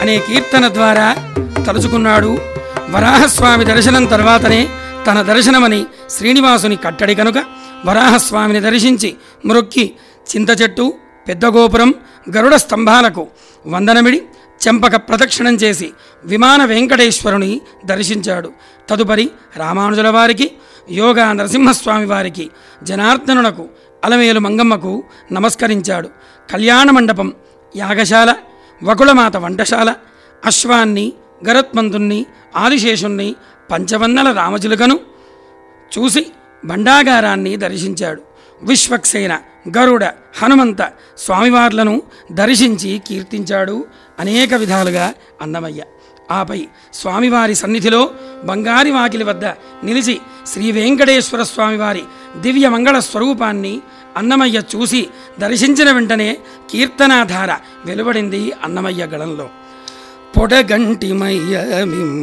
అనే కీర్తన ద్వారా తలుచుకున్నాడు వరాహస్వామి దర్శనం తర్వాతనే తన దర్శనమని శ్రీనివాసుని కట్టడి కనుక వరాహస్వామిని దర్శించి మ్రొక్కి చింత చెట్టు పెద్ద గోపురం గరుడ స్తంభాలకు వందనమిడి చెంపక ప్రదక్షిణం చేసి విమాన వెంకటేశ్వరుని దర్శించాడు తదుపరి రామానుజుల వారికి యోగా నరసింహస్వామి వారికి జనార్దనునకు అలమేలు మంగమ్మకు నమస్కరించాడు కళ్యాణ మండపం యాగశాల వకుళమాత వంటశాల అశ్వాన్ని గరత్మంతుణ్ణి ఆదిశేషుణ్ణి పంచవన్నల రామచిలుకను చూసి భండాగారాన్ని దర్శించాడు విశ్వక్సేన గరుడ హనుమంత స్వామివార్లను దర్శించి కీర్తించాడు అనేక విధాలుగా అన్నమయ్య ఆపై స్వామివారి సన్నిధిలో బంగారి వాకిలి వద్ద నిలిచి శ్రీ వెంకటేశ్వర స్వామివారి దివ్య మంగళ స్వరూపాన్ని అన్నమయ్య చూసి దర్శించిన వెంటనే కీర్తనాధార వెలువడింది అన్నమయ్య గళంలో పొడగంటిమయ్య మిం